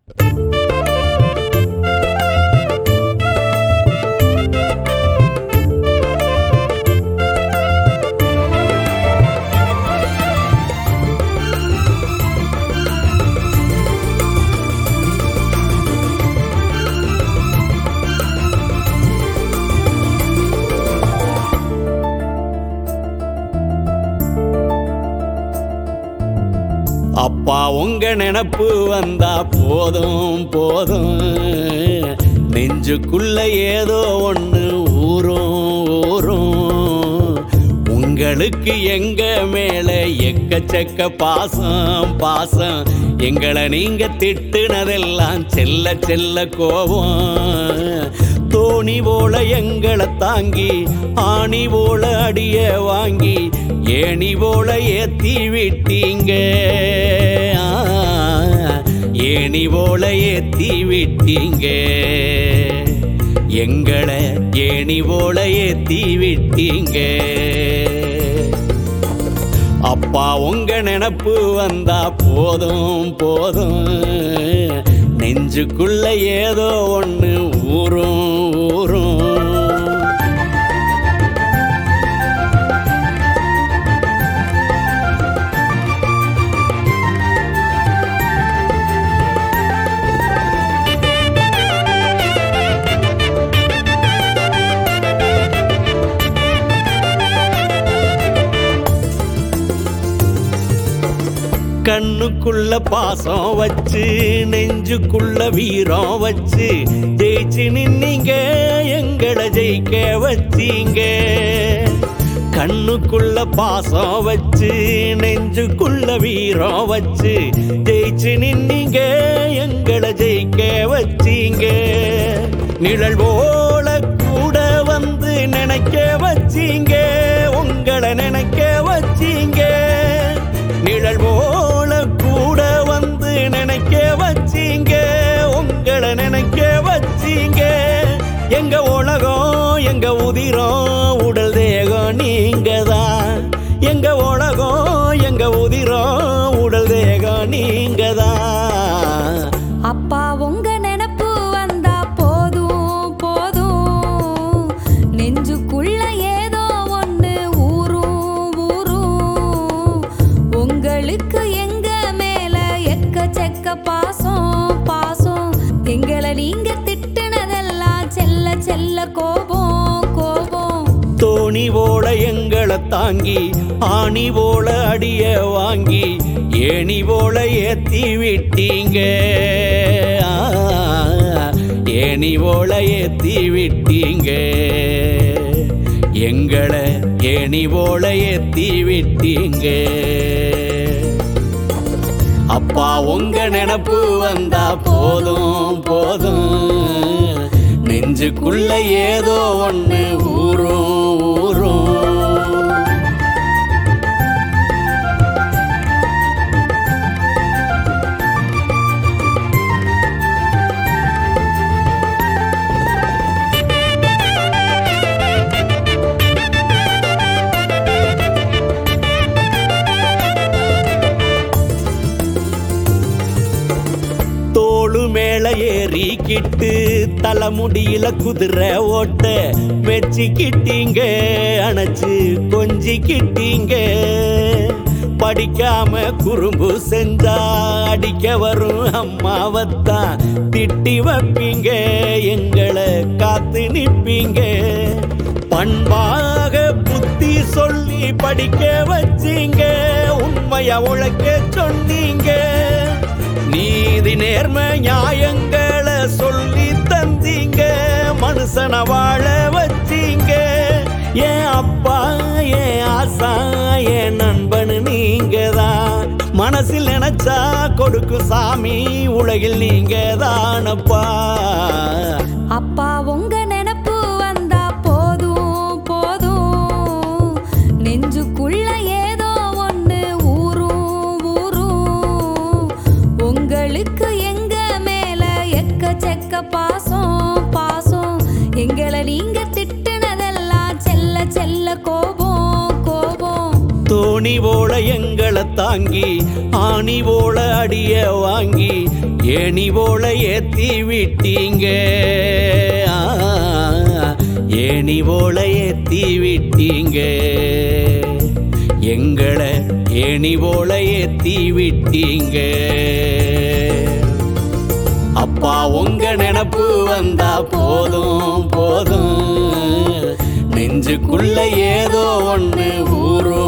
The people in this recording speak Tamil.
அப்பா உங்க நினப்பு வந்தா போதும் போதும் நெஞ்சுக்குள்ள ஏதோ ஒண்ணு ஊரும் ஊரும் உங்களுக்கு எங்க மேல எக்கச்சக்க பாசம் பாசம் எங்களை நீங்க திட்டுனதெல்லாம் செல்ல செல்ல கோபம் தோணி போல எங்களை தாங்கி ஆணி போல அடிய வாங்கி ஏணி போல ஏத்தி விட்டீங்க ஆ, ஏணி போல ஏத்தி விட்டீங்க எங்களை ஏணி போல ஏத்தி விட்டீங்க அப்பா உங்க நினப்பு வந்தா போதும் போதும் நெஞ்சுக்குள்ள ஏதோ ஒண்ணு ஊரும் ஊரும் கண்ணுக்குள்ள பாசம் வச்சு நெஞ்சுக்குள்ள வீரம் வச்சு ஜெயிச்சு நின்னீங்க எங்களை ஜெயிக்க வச்சீங்க கண்ணுக்குள்ள பாசம் வச்சு நெஞ்சுக்குள்ள வீரம் வச்சு ஜெயிச்சு நின்னீங்க எங்களை ஜெயிக்க வச்சீங்க நிழல் போல கூட வந்து நினைக்க வச்சீங்க உங்களை நினைக்க வச்சீங்க நிழல் போல கூட வந்து நினைக்க வச்சீங்க உங்களை நினைக்க வச்சீங்க எங்க உலகம் எங்க உதிரம் உடல் தேகம் நீங்க தான் எங்க உலகம் எங்க உதிரம் உடல் தேகம் நீங்க தான் அப்பா உங்க நினப்பு வந்தா போதும் போதும் நெஞ்சுக்குள்ள ஏதோ ஒண்ணு ஊரும் ஊரும் உங்களுக்கு எங்க மேல எக்கச்சக்க பாசம் பாசம் எங்களை நீங்க திட்டுனதெல்லாம் செல்ல செல்ல கோபம் கோபம் தோணி போல எங்களை தாங்கி ஆணி போல அடிய வாங்கி ஏணி போல ஏத்தி விட்டீங்க ஆ, ஏணி போல ஏத்தி விட்டீங்க எங்களை ஏணி போல ஏத்தி விட்டீங்க அப்பா உங்க நினப்பு வந்தா போதும் போதும் நெஞ்சுக்குள்ள ஏதோ ஒண்ணு ஊரும் ஊரும் தோளு மேல ஏறிக்கிட்டு தலைமுடியில குதிரை ஓட்ட வச்சுக்கிட்டீங்க அணைச்சு கொஞ்சிக்கிட்டீங்க படிக்காம குறும்பு செஞ்சா அடிக்க வரும் அம்மாவத்தான் திட்டி வைப்பீங்க எங்களை காத்து நிப்பீங்க பண்பாக புத்தி சொல்லி படிக்க வச்சீங்க உண்மைய உழைக்க சொன்னீங்க நீதி நேர்மை நியாயங்களை சொல்லி தந்தீங்க மனுஷனை வாழ வச்சீங்க என் அப்பா என் ஆசா என் நண்பன் நீங்க தான் மனசில் நினைச்சா கொடுக்கும் சாமி உலகில் நீங்க தானப்பா அப்பா உங்க நினப்பு வந்தா போதும் போதும் நெஞ்சுக்குள்ள ஏதோ ஒண்ணு ஊரும் ஊரும் உங்களுக்கு எங்க மேல எக்கச்சக்க பாசம் பாசம் எங்களை நீங்க திட்டுனதெல்லாம் செல்ல செல்ல கோபம் கோபம் தோணி தோணி போல எங்களை தாங்கி ஆணி போல அடிய வாங்கி ஏணி போல ஏத்தி விட்டீங்க ஆ, ஏணி போல ஏத்தி விட்டீங்க எங்களை ஏணி போல ஏத்தி விட்டீங்க அப்பா உங்க நினப்பு வந்தா போதும் போதும் நெஞ்சுக்குள்ள ஏதோ ஒண்ணு ஊரும்